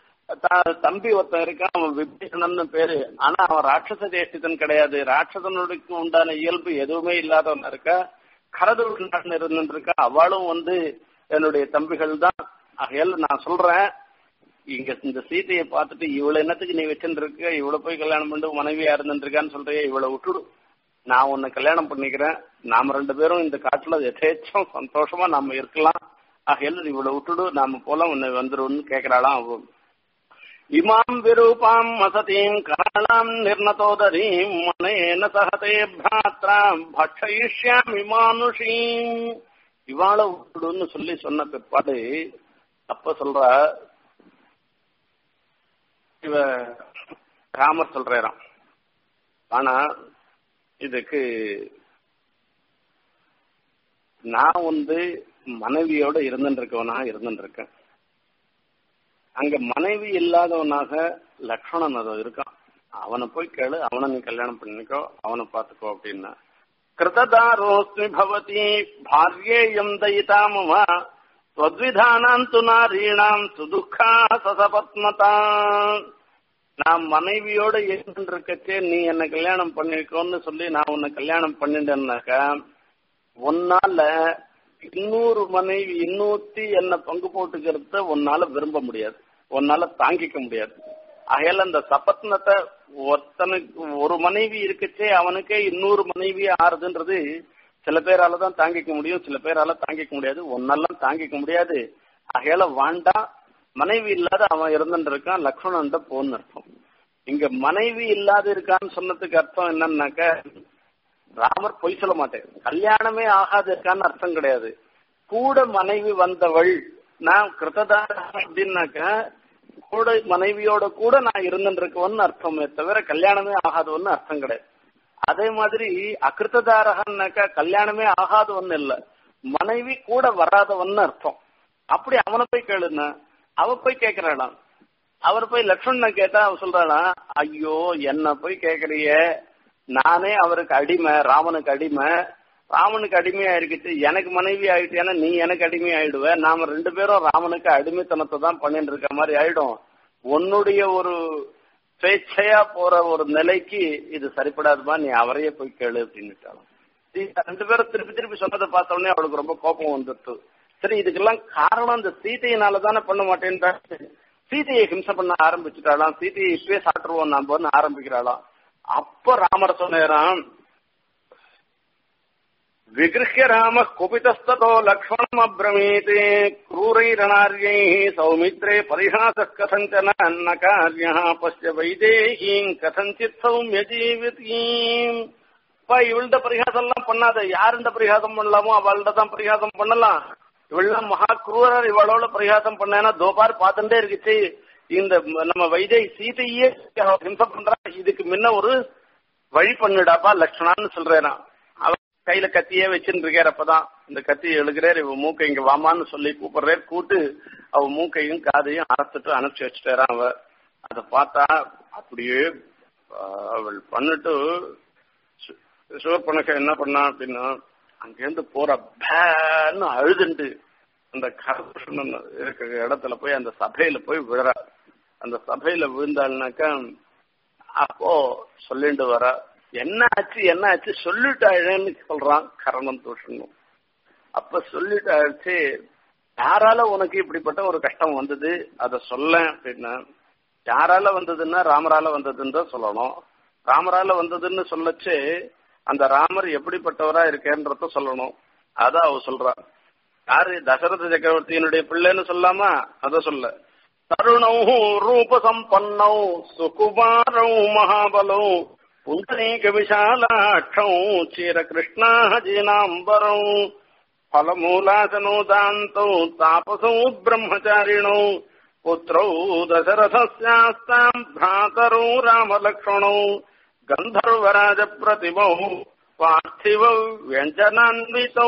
[SPEAKER 1] தம்பி ஒருத்தன் இருக்கான் அவன் விபீஷணன் பேரு ஆனா அவன் ராட்சச தேஷ்டிதன் கிடையாது ராட்சசனுக்கு உண்டான இயல்பு எதுவுமே இல்லாதவன் இருக்கா கரதுடன் இருந்துட்டு இருக்கா அவளும் வந்து என்னுடைய தம்பிகள் தான் ஆகையால நான் சொல்றேன் இங்க இந்த சீதையை பார்த்துட்டு இவ்வளவு என்னத்துக்கு நீ வச்சுட்டு இருக்க இவ்வளவு போய் கல்யாணம் பண்ணிட்டு மனைவியா இருந்துருக்கான்னு சொல்றிய இவ்வளவு விட்டுடு நான் உன்னை கல்யாணம் பண்ணிக்கிறேன் நாம ரெண்டு பேரும் இந்த காட்டுல எதேச்சும் சந்தோஷமா நாம இருக்கலாம் ஆகையில இவ்வளவு விட்டுடு நாம போல உன்னை வந்துருன்னு கேக்குறாளாம் அவன் இமாம் விரூபாம் மசதீம் கராளாம் நிர்ணதோதரீம் மனேன சகதே பிராத்ராம் பட்சயிஷ்யாமி மானுஷீம் இவாள விட்டுடுன்னு சொல்லி சொன்ன பிற்பாடு அப்ப சொல்ற இவ ராமர் சொல்றாராம் ஆனா இதுக்கு நான் வந்து மனைவியோட இருந்துட்டு இருக்கவனாக இருந்துட்டு இருக்கேன் அங்க மனைவி இல்லாதவனாக லக்ஷ்மணன் அது இருக்கான் அவனை போய் கேளு அவனை நீ கல்யாணம் பண்ணிக்கோ அவனை பார்த்துக்கோ அப்படின்னா கிருததாரோஸ்மி பவதி பாரியேயம் தயிதா மம त्वद्विधानाम् तु नारीणाम् सुदुःखा சசபத்மதா நான் மனைவியோட இருக்கச்சே நீ என்ன கல்யாணம் பண்ணிக்கோன்னு சொல்லி நான் உன்னை கல்யாணம் பண்ணிட்டேன்னாக்கா உன்னால இன்னொரு மனைவி இன்னூத்தி என்ன பங்கு போட்டுக்கிறத உன்னால விரும்ப முடியாது உன்னால தாங்கிக்க முடியாது ஆகையால அந்த சபத்னத்தை ஒருத்தனுக்கு ஒரு மனைவி இருக்கச்சே அவனுக்கே இன்னொரு மனைவி ஆறுதுன்றது சில பேரால தான் தாங்கிக்க முடியும் சில பேரால தாங்கிக்க முடியாது ஒன்னெல்லாம் தாங்கிக்க முடியாது ஆகையால வாண்டாம் மனைவி இல்லாத அவன் இருந்துட்டு இருக்கான் லக்ஷ்மணன் போன்னு அர்த்தம் இங்க மனைவி இல்லாத இருக்கான்னு சொன்னதுக்கு அர்த்தம் என்னன்னாக்க ராமர் பொய் சொல்ல மாட்டேன் கல்யாணமே ஆகாது இருக்கான்னு அர்த்தம் கிடையாது கூட மனைவி வந்தவள் நான் கிருத்ததார அப்படின்னாக்க கூட மனைவியோட கூட நான் இருந்துட்டு இருக்கவன்னு அர்த்தமே தவிர கல்யாணமே ஆகாதவன்னு அர்த்தம் கிடையாது அதே மாதிரி அகிருத்ததாரகன்னாக்கா கல்யாணமே ஆகாதவன் இல்ல மனைவி கூட வராதவன் அர்த்தம் அப்படி அவனை போய் கேளுன்னா அவ போய் கேக்குறாளாம் அவர் போய் லக்ஷ்மணன் கேட்டா அவ சொல்றாளாம் ஐயோ என்ன போய் கேக்குறிய நானே அவருக்கு அடிமை ராமனுக்கு அடிமை ராமனுக்கு அடிமையா இருக்குது எனக்கு மனைவி ஆயிட்டேன்னா நீ எனக்கு அடிமை ஆயிடுவ நாம ரெண்டு பேரும் ராமனுக்கு அடிமைத்தனத்தை தான் பண்ணிட்டு இருக்க மாதிரி ஆயிடும் உன்னுடைய ஒரு ஸ்வேச்சையா போற ஒரு நிலைக்கு இது சரிப்படாதுமா நீ அவரையே போய் கேளு அப்படின்னுட்டாலும் ரெண்டு பேரும் திருப்பி திருப்பி சொன்னதை பார்த்த உடனே அவளுக்கு ரொம்ப கோபம் வந்துட்டு சரி இதுக்கெல்லாம் காரணம் இந்த சீதையினால தானே பண்ண மாட்டேன்றா சீதையை ஹிம்சை பண்ண ஆரம்பிச்சுட்டாளாம் சீதையை இப்பவே சாட்டுருவோம் நாம ஆரம்பிக்கிறாளாம் அப்ப ராமர் சொன்னாராம் विगृह्य रामः कुपितस्ततो लक्ष्मणमब्रमीते क्रूरैरणार्यैः सौमित्रे परिहासः कथञ्चन न कार्यः पश्य वैदेहीम् कथञ्चित् सौम्यजीवितीम् அப்பா இவள்கிட்ட பரிகாசம் எல்லாம் பண்ணாத யாருண்ட பரிகாசம் பண்ணலாமோ அவள்கிட்ட தான் பரிகாசம் பண்ணலாம் இவள்லாம் மகா குரூரர் இவளோட பரிகாசம் பண்ணேன்னா தோபார் பார்த்துட்டே இருக்குச்சு இந்த நம்ம வைஜய் சீதையே ஹிம்சை பண்றா இதுக்கு முன்ன ஒரு வழி பண்ணுடாப்பா லட்சணான்னு சொல்றேன் கையில கத்தியே வச்சுட்டு இருக்காரு அப்பதான் இந்த கத்தியை எழுகிறார் இவ மூக்கை இங்க வாமான்னு சொல்லி கூப்பிடுறாரு கூட்டு அவ மூக்கையும் காதையும் அரைச்சிட்டு அனுப்பிச்சு வச்சுட்டாரான் அவ அதை பார்த்தா அப்படியே அவள் பண்ணிட்டு சிவப்பணக்க என்ன பண்ணா அப்படின்னா அங்கேருந்து போற பேன்னு அழுதுண்டு அந்த கரபுஷன் இருக்கிற இடத்துல போய் அந்த சபையில போய் விழுறா அந்த சபையில விழுந்தாள்னாக்கா அப்போ சொல்லிட்டு வர என்ன ஆச்சு என்ன ஆச்சு சொல்லிட்டாழேன்னு சொல்றான் கரணம் தூஷணும் அப்ப சொல்லிட்டாச்சு யாரால உனக்கு இப்படிப்பட்ட ஒரு கஷ்டம் வந்தது அத சொல்ல அப்படின்னா யாரால வந்ததுன்னா ராமரால வந்ததுன்னு தான் சொல்லணும் ராமரால வந்ததுன்னு சொல்லச்சு அந்த ராமர் எப்படிப்பட்டவரா இருக்கேன்றத சொல்லணும் அத அவ சொல்றா யாரு தசரத சக்கரவர்த்தியினுடைய பிள்ளைன்னு சொல்லாமா அத சொல்ல தருணௌ ரூப சம்பன்னௌ சுகுமாரௌ மகாபலௌ புண்டரீக விஷாலாட்சௌ சீர கிருஷ்ணாஜீனாம்பரௌ फलमूलासनोदान्तौ तापसौ ब्रह्मचारिणौ पुत्रौ दशरथस्यास्ताम् भ्रातरौ रामलक्ष्मणौ गन्धर्वराजप्रतिमौ पार्थिव व्यञ्जनान्वितौ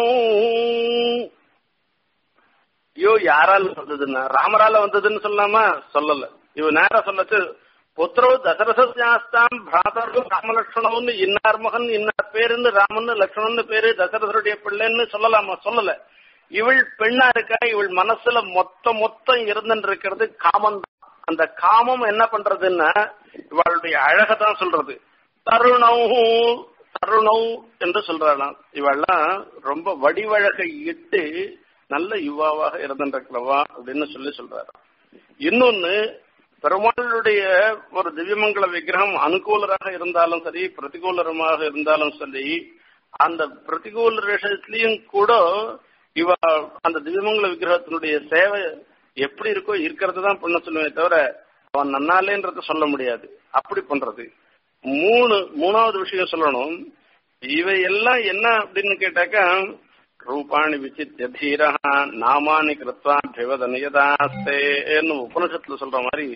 [SPEAKER 1] ஐயோ யாரால வந்ததுன்னா ராமரால வந்ததுன்னு சொல்லாம சொல்லல இவ நேர சொல்லச்சு புத்திரவு தசரசாஸ்தாம் பிராதரு ராமலட்சுமணம்னு இன்னார் மகன் இன்னார் பேருன்னு ராமன் லட்சுமணன் பேரு தசரதருடைய பிள்ளைன்னு சொல்லலாமா சொல்லல இவள் பெண்ணா இருக்கா இவள் மனசுல மொத்த மொத்தம் இருந்துட்டு இருக்கிறது காமம் அந்த காமம் என்ன பண்றதுன்னா இவளுடைய அழகதான் சொல்றது தருணம் தருணம் என்று சொல்றாளாம் இவெல்லாம் ரொம்ப வடிவழகை இட்டு நல்ல யுவாவாக இருந்திருக்கிறவா அப்படின்னு சொல்லி சொல்றாராம் இன்னொன்னு பெருமாளுடைய ஒரு திவ்யமங்கல விக்கிரகம் அனுகூலராக இருந்தாலும் சரி பிரதிகூலரமாக இருந்தாலும் சரி அந்த பிரதிகூல விஷயத்திலையும் கூட இவ அந்த திவ்யமங்கல விக்கிரகத்தினுடைய சேவை எப்படி இருக்கோ இருக்கிறது தான் பண்ண சொல்லுவே தவிர அவன் நன்னாலேன்றத சொல்ல முடியாது அப்படி பண்றது மூணு மூணாவது விஷயம் சொல்லணும் இவை எல்லாம் என்ன அப்படின்னு கேட்டாக்கா ரூபாணி விசித்திய தீரா நாமானி கிருத்வா பிவதனியதாஸ்தேன்னு உபனிஷத்துல சொல்ற மாதிரி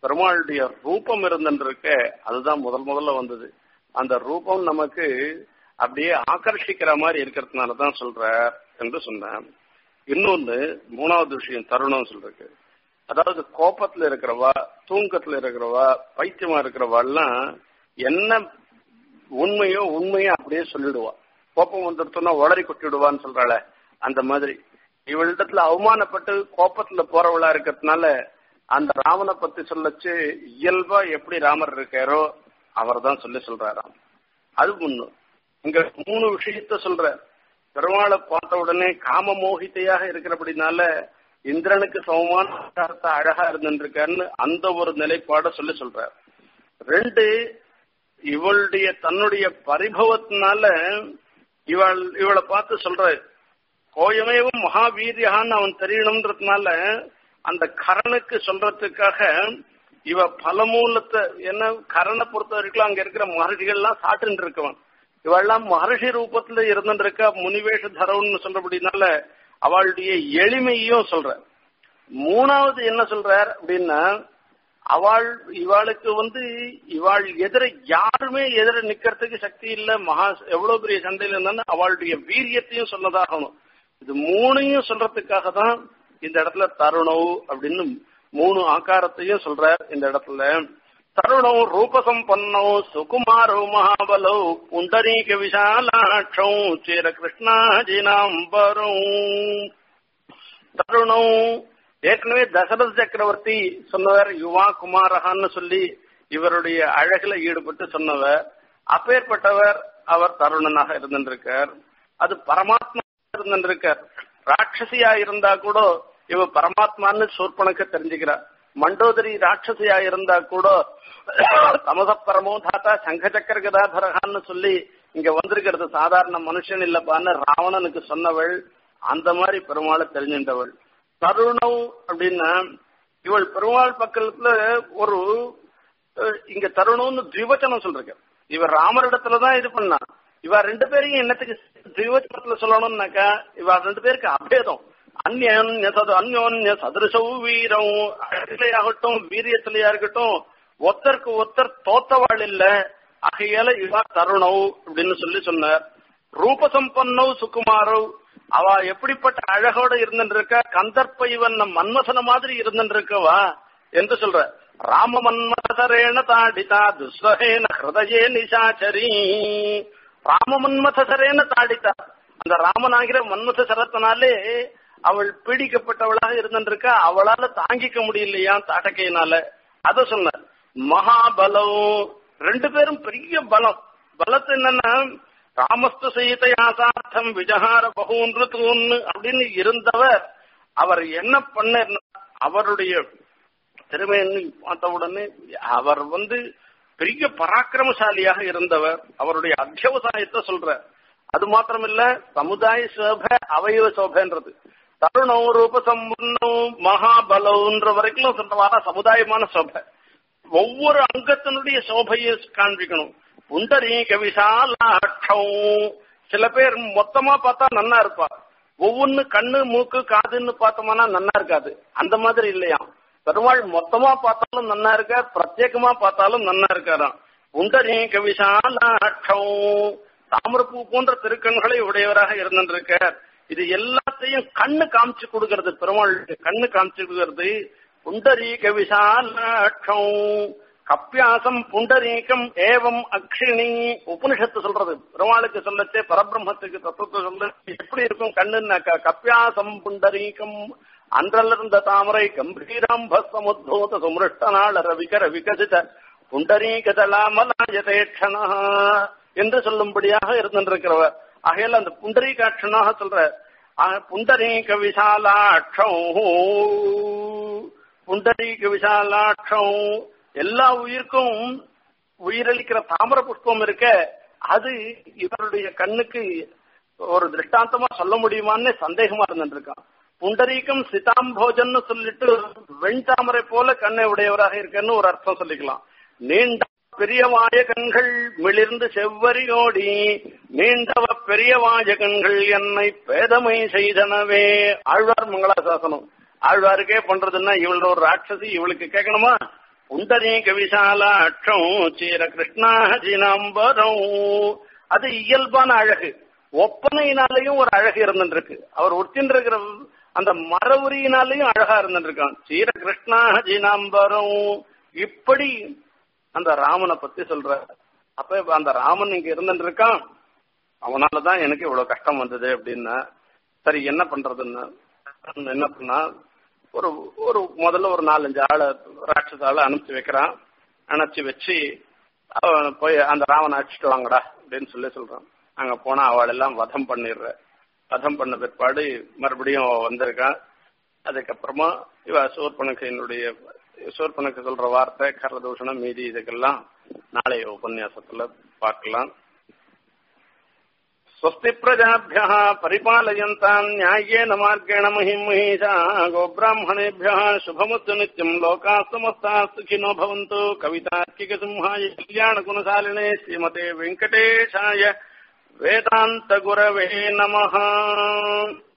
[SPEAKER 1] பெருமாளுடைய ரூபம் இருந்துருக்க அதுதான் முதல் முதல்ல வந்தது அந்த ரூபம் நமக்கு அப்படியே ஆக்கர்ஷிக்கிற மாதிரி இருக்கிறதுனால தான் சொல்ற என்று சொன்னேன் இன்னொன்னு மூணாவது விஷயம் தருணம் சொல்றதுக்கு அதாவது கோபத்துல இருக்கிறவா தூக்கத்துல இருக்கிறவா பைத்தியமா இருக்கிறவா எல்லாம் என்ன உண்மையோ உண்மையோ அப்படியே சொல்லிடுவா கோபம் வந்துடுத்தோம்னா உளறி கொட்டிடுவான்னு சொல்றாள அந்த மாதிரி இவளிடத்துல அவமானப்பட்டு கோபத்துல போறவளா இருக்கிறதுனால அந்த ராமனை பத்தி சொல்லச்சு இயல்பா எப்படி ராமர் இருக்காரோ அவர் தான் சொல்லி சொல்றாராம் அது ஒண்ணு இங்க மூணு விஷயத்த சொல்ற பெருமாளை பார்த்த உடனே காம மோகித்தையாக இருக்கிறபடினால இந்திரனுக்கு சமமான ஆகாரத்தை அழகா இருந்துருக்காருன்னு அந்த ஒரு நிலைப்பாட சொல்லி சொல்றார் ரெண்டு இவளுடைய தன்னுடைய பரிபவத்தினால இவள் இவளை பார்த்து சொல்ற கோயமேவும் மகாவீரியான்னு அவன் தெரியணும்ன்றதுனால அந்த கரனுக்கு சொல்றதுக்காக இவ பலமூலத்தை என்ன கரனை பொறுத்த வரைக்கும் அங்க இருக்கிற மகர்ஷிகள்லாம் சாட்டுன்னு இருக்கவன் இவெல்லாம் மகர்ஷி ரூபத்துல இருந்துட்டு இருக்கா முனிவேஷ தரவுன்னு சொல்றபடினால அவளுடைய எளிமையும் சொல்ற மூணாவது என்ன சொல்றார் அப்படின்னா அவள் இவாளுக்கு வந்து இவாள் எதிர யாருமே எதிர நிக்கிறதுக்கு சக்தி இல்ல மகா எவ்வளவு பெரிய சண்டையில இருந்தாலும் அவளுடைய வீரியத்தையும் சொன்னதாகணும் இது மூணையும் சொல்றதுக்காக தான் இந்த இடத்துல தருணவ் அப்படின்னு மூணு ஆக்காரத்தையும் சொல்றார் இந்த இடத்துல தருணோ ரூபசம்பன்னோ சுகுமாரோ மகாபலோ புண்டரீக விஷாலாட்சோ சேர கிருஷ்ணாஜினாம்பரோ தருணோ ஏற்கனவே தசரத சக்கரவர்த்தி சொன்னவர் யுவா குமாரஹான்னு சொல்லி இவருடைய அழகுல ஈடுபட்டு சொன்னவர் அப்பேற்பட்டவர் அவர் தருணனாக இருந்திருக்கார் அது பரமாத்மா இருந்திருக்கார் ராட்சசியா இருந்தா கூட இவ பரமாத்மான்னு சூர்பனுக்கு தெரிஞ்சுக்கிறார் மண்டோதரி ராட்சசியா இருந்தா கூட தமச பரமோ தாத்தா சங்க சக்கர கதாதரகான்னு சொல்லி இங்க வந்திருக்கிறது சாதாரண மனுஷன் இல்லப்பான்னு ராவணனுக்கு சொன்னவள் அந்த மாதிரி பெருமாளை தெரிஞ்சின்றவள் தருணம் அப்படின்னா இவள் பெருமாள் பக்கத்துல ஒரு இங்க தருணம்னு திவச்சனம் சொல்றேன் இவர் ராமரிடத்துலதான் இது பண்ணா இவ ரெண்டு பேரையும் என்னத்துக்கு திவச்சனத்துல சொல்லணும்னாக்கா இவ ரெண்டு பேருக்கு அபேதம் அந்நிய சது அந்யோன்ய சதுரசௌ வீரம் அழகிலையாகட்டும் வீரியத்திலையா இருக்கட்டும் ஒத்தருக்கு ஒத்தர் தோத்தவாள் இல்ல ஆகையால இவா தருணவ் அப்படின்னு சொல்லி சொன்னார் ரூபசம்பன்னவ் சுகுமாரவ் அவ எப்படிப்பட்ட அழகோட இருந்துருக்கா கந்தர்ப்ப இவன் நம் மன்மசன மாதிரி இருந்துருக்கவா என்று சொல்ற ராம மன்மதரேண தாடிதா துஸ்வகேன ஹிருதயே நிசாச்சரி ராம மன்மதரேன தாடிதா அந்த ராமனாகிற மன்மத சரத்தினாலே அவள் பீடிக்கப்பட்டவளாக இருந்துருக்கா அவளால தாங்கிக்க முடியலையா தாட்டக்கையினால அத சொன்ன மகாபலம் ரெண்டு பேரும் பெரிய பலம் பலத்து என்னன்னா ராமஸ்து சீதையா சார்த்தம் விஜகார பகூன்று தூன்னு அப்படின்னு இருந்தவர் அவர் என்ன பண்ண அவருடைய திறமைன்னு பார்த்த உடனே அவர் வந்து பெரிய பராக்கிரமசாலியாக இருந்தவர் அவருடைய அத்தியவசாயத்தை சொல்ற அது மாத்திரமில்ல சமுதாய சோபை அவயவ சோபைன்றது தருணம் ரூபசம்பன்னம் மகாபலம்ன்ற வரைக்கும் சொல்றவாரா சமுதாயமான சோபை ஒவ்வொரு அங்கத்தினுடைய சோபையை காண்பிக்கணும் புண்டரீக விசாலாட்சம் சில பேர் மொத்தமா பார்த்தா நன்னா இருப்பா ஒவ்வொன்னு கண்ணு மூக்கு காதுன்னு பார்த்தோம்னா நன்னா இருக்காது அந்த மாதிரி இல்லையா பெருமாள் மொத்தமா பார்த்தாலும் நன்னா இருக்கார் பிரத்யேகமா பார்த்தாலும் நன்னா இருக்காராம் புண்டரீக விசாலாட்சம் தாமரப்பூ போன்ற திருக்கண்களை உடையவராக இருந்திருக்கார் இது எல்லாத்தையும் கண்ணு காமிச்சு கொடுக்கறது பெருமாள் கண்ணு காமிச்சு கொடுக்கறது புண்டரீக விசாலாட்சம் கப்பியாசம் புண்டரீகம் ஏவம் அக்ஷினி உபனிஷத்து சொல்றது பெருமாளுக்கு சொல்லச்சே பரபிரம்மத்துக்கு தத்துவத்தை சொல்ல எப்படி இருக்கும் கண்ணுன்னாக்கா கப்பியாசம் புண்டரீகம் அன்றலிருந்த தாமரை கம்பீராம்ப சமுத்தோத சுமிருஷ்டநாள் ரவிகர விகசித புண்டரீகதலாமலாயதேட்சணா என்று சொல்லும்படியாக இருந்திருக்கிறவர் ஆகையால் அந்த புண்டரீகாட்சனாக சொல்ற புண்டரீக விசாலாட்சம் புண்டரீக விசாலாட்சம் எல்லா உயிருக்கும் உயிரளிக்கிற தாமர புஷ்பம் இருக்க அது இவருடைய கண்ணுக்கு ஒரு திருஷ்டாந்தமா சொல்ல முடியுமான்னு சந்தேகமா இருந்துருக்கான் புண்டரீகம் சிதாம்போஜன்னு சொல்லிட்டு வெண்தாமரை போல கண்ணை உடையவராக இருக்கன்னு ஒரு அர்த்தம் சொல்லிக்கலாம் நீண்ட பெரியவாய கண்கள் மிளிர்ந்து செவ்வரியோடி நீண்டவ பெரியவாய கண்கள் என்னை பேதமை செய்தனவே ஆழ்வார் மங்களாசாசனம் ஆழ்வாருக்கே பண்றதுன்னா இவளோட ஒரு ராட்சசி இவளுக்கு கேட்கணுமா புண்டரீக விசாலாட்சம் சீர கிருஷ்ணாஜினாம்பரம் அது இயல்பான அழகு ஒப்பனையினாலையும் ஒரு அழகு இருந்துருக்கு அவர் உடுத்தின்றிருக்கிற அந்த மர உரியினாலையும் அழகா இருந்துருக்கான் சீர கிருஷ்ணாஜினாம்பரம் இப்படி அந்த ராமனை பத்தி சொல்ற அப்ப இப்ப அந்த ராமன் இங்க இருந்துட்டு இருக்கான் அவனாலதான் எனக்கு இவ்வளவு கஷ்டம் வந்தது அப்படின்னா சரி என்ன பண்றதுன்னு என்ன பண்ணா ஒரு ஒரு முதல்ல ஒரு நாலஞ்சு ஆளை ராட்சச ஆளை அனுப்பிச்சு வைக்கிறான் அனுப்பிச்சு வச்சு அவன் போய் அந்த ராவனை அடிச்சுட்டு வாங்கடா அப்படின்னு சொல்லி சொல்றான் அங்க போனா அவள் எல்லாம் வதம் பண்ணிடுற வதம் பண்ண பிற்பாடு மறுபடியும் அவ வந்திருக்கான் அதுக்கப்புறமா இவ சூர்பனக்கையினுடைய சூர்பனக்கு சொல்ற வார்த்தை கரதூஷணம் மீதி இதுக்கெல்லாம் நாளைய உபன்யாசத்துல பார்க்கலாம் स्वस्ति प्रजाभ्यः परिपालयन्ताम् न्याय्येन मार्गेण महिम् महिषा गोब्राह्मणेभ्यः शुभमुत्तु नित्यम् लोकाः समस्ताः सुखिनो भवन्तु कवितार्किकसिंहाय कल्याणगुणशालिने श्रीमते वेङ्कटेशाय वेदान्तगुरवे नमः